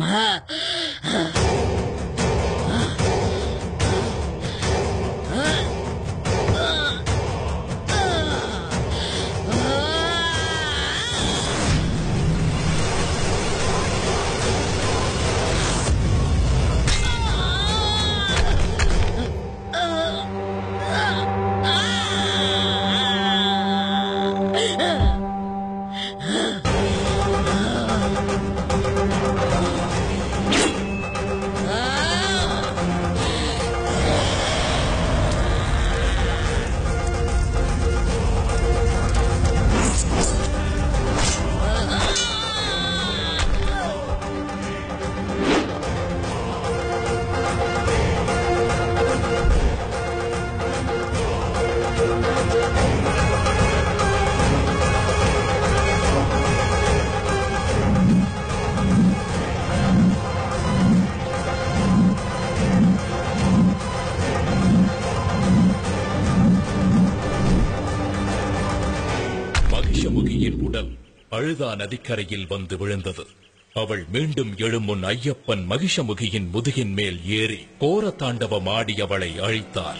மகிஷமுகியின் உடல் அழுதா நதிக்கரையில் வந்து விழுந்தது அவள் மீண்டும் எழும் முன் ஐயப்பன் மகிஷமுகியின் முதுகின் மேல் ஏறி கோர தாண்டவம் ஆடி அவளை அழித்தார்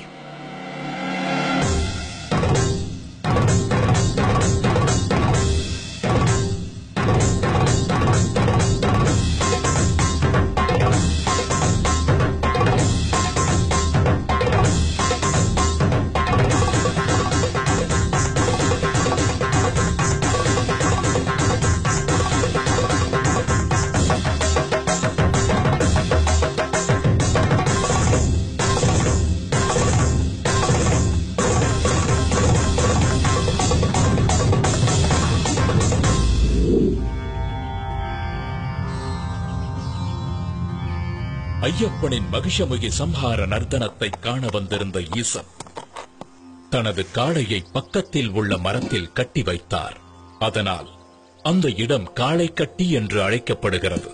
ஐயப்பனின் மகிஷமுகி சம்ஹார நர்த்தனத்தை காண வந்திருந்த ஈசன் தனது காளையை பக்கத்தில் உள்ள மரத்தில் கட்டி வைத்தார் அதனால் அந்த இடம் காளை கட்டி என்று அழைக்கப்படுகிறது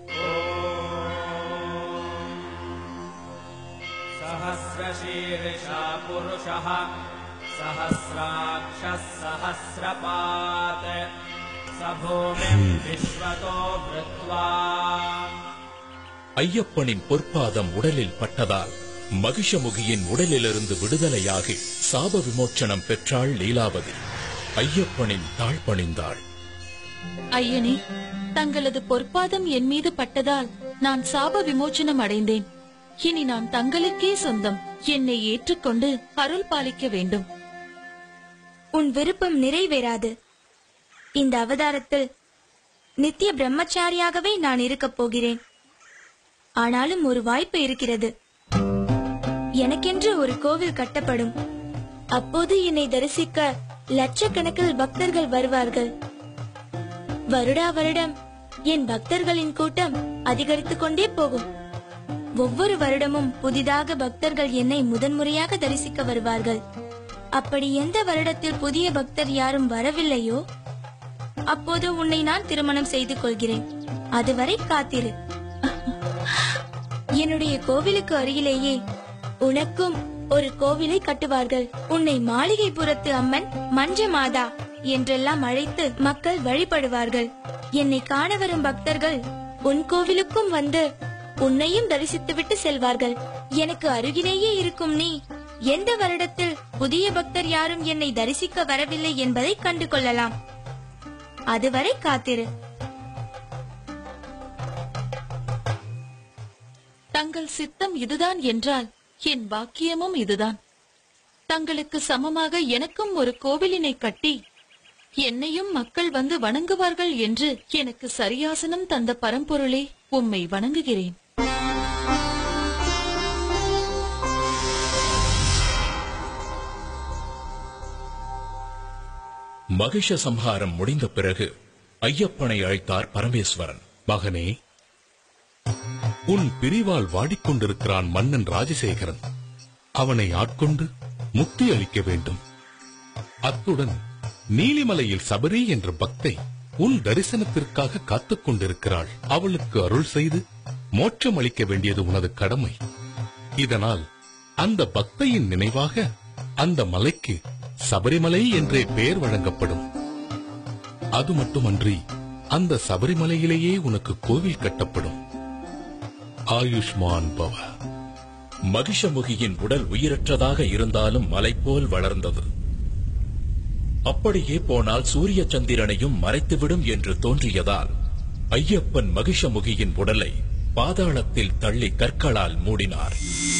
सहस्रशीर्षा पुरुषः सहस्राक्षः सहस्रपात् स भूमिम् विश्वतो भृत्वा ஐயப்பனின் பொற்பாதம் உடலில் பட்டதால் மகிஷமுகியின் உடலிலிருந்து விடுதலையாகி சாப விமோச்சனம் பெற்றாள் லீலாவதி ஐயப்பனின் தாழ் பணிந்தாள் ஐயனே தங்களது பொற்பாதம் என் மீது பட்டதால் நான் சாப விமோச்சனம் அடைந்தேன் இனி நான் தங்களுக்கே சொந்தம் என்னை ஏற்றுக்கொண்டு அருள் பாலிக்க வேண்டும் உன் விருப்பம் நிறைவேறாது இந்த அவதாரத்தில் நித்திய பிரம்மச்சாரியாகவே நான் இருக்கப் போகிறேன் ஆனாலும் ஒரு வாய்ப்பு இருக்கிறது எனக்கென்று ஒரு கோவில் கட்டப்படும் அப்போது என்னை தரிசிக்க லட்சக்கணக்கில் பக்தர்கள் வருவார்கள் வருடா வருடம் என் பக்தர்களின் கூட்டம் அதிகரித்துக் கொண்டே போகும் ஒவ்வொரு வருடமும் புதிதாக பக்தர்கள் என்னை முதன்முறையாக தரிசிக்க வருவார்கள் அப்படி எந்த வருடத்தில் புதிய பக்தர் யாரும் வரவில்லையோ அப்போது உன்னை நான் திருமணம் செய்து கொள்கிறேன் அதுவரை காத்திரு என்னுடைய கோவிலுக்கு அருகிலேயே உனக்கும் ஒரு கோவிலை கட்டுவார்கள் உன்னை மாளிகைபுரத்து அம்மன் மஞ்ச மாதா என்றெல்லாம் அழைத்து மக்கள் வழிபடுவார்கள் என்னை காண வரும் பக்தர்கள் உன் கோவிலுக்கும் வந்து உன்னையும் தரிசித்துவிட்டு செல்வார்கள் எனக்கு அருகிலேயே இருக்கும் நீ எந்த வருடத்தில் புதிய பக்தர் யாரும் என்னை தரிசிக்க வரவில்லை என்பதை கண்டு கொள்ளலாம் அதுவரை காத்திரு தங்கள் சித்தம் இதுதான் என்றால் என் பாக்கியமும் இதுதான் தங்களுக்கு சமமாக எனக்கும் ஒரு கோவிலினை கட்டி என்னையும் மக்கள் வந்து வணங்குவார்கள் என்று எனக்கு சரியாசனம் தந்த பரம்பொருளே உம்மை வணங்குகிறேன் மகிஷ சம்ஹாரம் முடிந்த பிறகு ஐயப்பனை அழைத்தார் பரமேஸ்வரன் மகனே உன் பிரிவால் வாடிக்கொண்டிருக்கிறான் மன்னன் ராஜசேகரன் அவனை ஆட்கொண்டு முக்தி அளிக்க வேண்டும் அத்துடன் நீலிமலையில் சபரி என்ற பக்தை உன் தரிசனத்திற்காக காத்துக் கொண்டிருக்கிறாள் அவளுக்கு அருள் செய்து மோட்சம் அளிக்க வேண்டியது உனது கடமை இதனால் அந்த பக்தையின் நினைவாக அந்த மலைக்கு சபரிமலை என்றே பெயர் வழங்கப்படும் அது மட்டுமன்றி அந்த சபரிமலையிலேயே உனக்கு கோவில் கட்டப்படும் ஆயுஷ்மான் பவ மகிஷமுகியின் உடல் உயிரற்றதாக இருந்தாலும் மலை போல் வளர்ந்தது அப்படியே போனால் சூரிய சந்திரனையும் மறைத்துவிடும் என்று தோன்றியதால் ஐயப்பன் மகிஷமுகியின் உடலை பாதாளத்தில் தள்ளி கற்களால் மூடினார்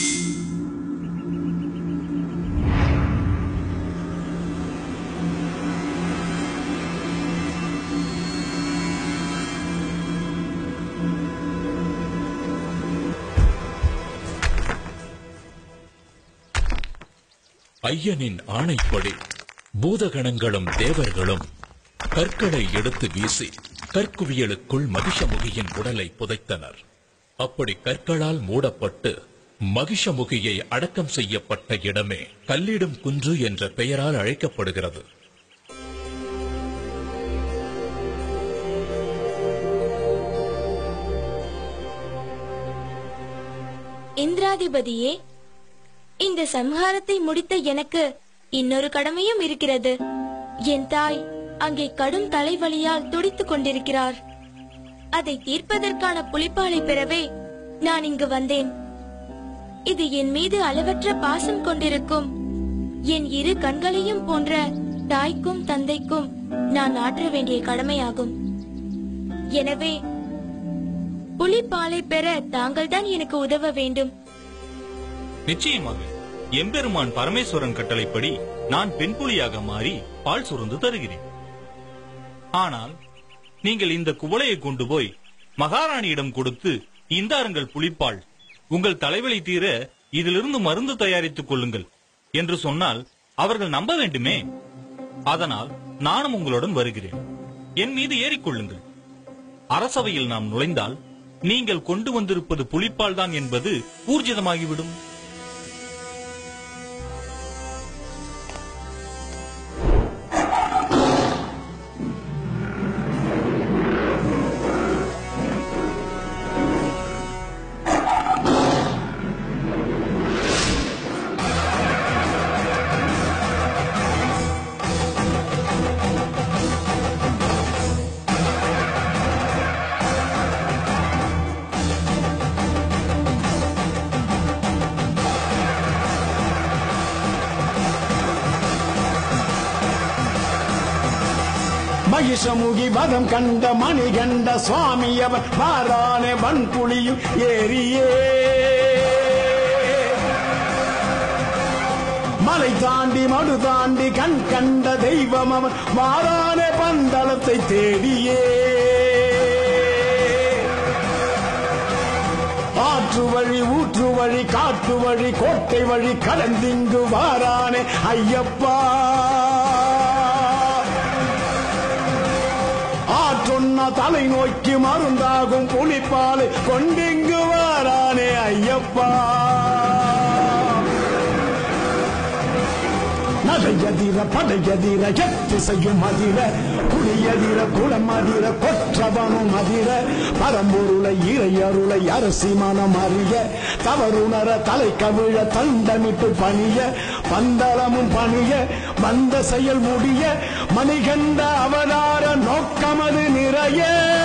ஐயனின் ஆணைப்படி பூதகணங்களும் தேவர்களும் கற்களை எடுத்து வீசி கற்குவியலுக்குள் மகிஷமுகியின் உடலை புதைத்தனர் அப்படி கற்களால் மூடப்பட்டு மகிஷமுகியை அடக்கம் செய்யப்பட்ட இடமே கல்லிடும் குன்று என்ற பெயரால் அழைக்கப்படுகிறது இந்திராதிபதியே இந்த சம்ஹாரத்தை முடித்த எனக்கு இன்னொரு கடமையும் இருக்கிறது என் தாய் அங்கே கடும் தலைவலியால் துடித்துக் கொண்டிருக்கிறார் அதை தீர்ப்பதற்கான புலிப்பாலை பெறவே நான் இங்கு வந்தேன் இது என் மீது அளவற்ற பாசம் கொண்டிருக்கும் என் இரு கண்களையும் போன்ற தாய்க்கும் தந்தைக்கும் நான் ஆற்ற வேண்டிய கடமையாகும் எனவே புலிப்பாலை பெற தாங்கள்தான் எனக்கு உதவ வேண்டும் நிச்சயமாக எம்பெருமான் பரமேஸ்வரன் கட்டளைப்படி நான் பெண் புலியாக மாறி பால் சுரந்து தருகிறேன் ஆனால் நீங்கள் இந்த குவளையை கொண்டு போய் மகாராணியிடம் கொடுத்து இந்தாருங்கள் புலிப்பால் உங்கள் தலைவலி தீர இதிலிருந்து மருந்து தயாரித்துக் கொள்ளுங்கள் என்று சொன்னால் அவர்கள் நம்ப வேண்டுமே அதனால் நானும் உங்களுடன் வருகிறேன் என் மீது ஏறிக்கொள்ளுங்கள் அரசவையில் நாம் நுழைந்தால் நீங்கள் கொண்டு வந்திருப்பது புலிப்பால் தான் என்பது ஊர்ஜிதமாகிவிடும் மகிஷமுகி வதம் கண்ட மணிகண்ட சுவாமி அவன் மாறானே வன்புலியும் ஏறியே மலை தாண்டி மடு தாண்டி கண் கண்ட தெய்வம் அவன் மாறானே பந்தளத்தை தேடியே ஆற்று வழி ஊற்று வழி காட்டு வழி கோட்டை வழி கடந்திங்கு வாரானே ஐயப்பா ஆற்றொன்ன தலை நோக்கி மருந்தாகும் புலிப்பாலை கொண்டிங்கு வாரானே ஐயப்பா நடையதிர படையதிர எத்திசையும் அதிர குடியதிர குளம் அதிர கொற்றவனும் அதிர பரம்பொருளை இறை அருளை அரசி மனம் அறிய தவறுணர தலை கவிழ தண்டமிட்டு பணிய பந்தளமும் பணிய வந்த செயல் முடிய மணிகண்ட அவதார நோக்கமது நிறைய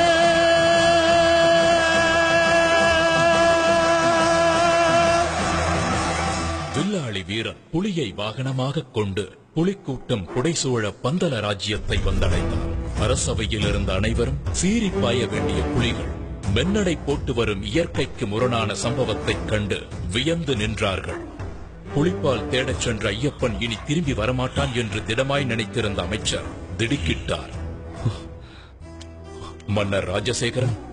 வில்லாளி வீரன் புலியை வாகனமாகக் கொண்டு புலிக்கூட்டம் புடைசூழ பந்தல ராஜ்யத்தை வந்தடைந்தார் அரசவையில் இருந்த அனைவரும் சீறி பாய வேண்டிய புலிகள் மென்னடை போட்டு வரும் இயற்கைக்கு முரணான சம்பவத்தைக் கண்டு வியந்து நின்றார்கள் புலிப்பால் தேடச் சென்ற ஐயப்பன் இனி திரும்பி வரமாட்டான் என்று திடமாய் நினைத்திருந்த அமைச்சர் திடுக்கிட்டார் மன்னர் ராஜசேகரன்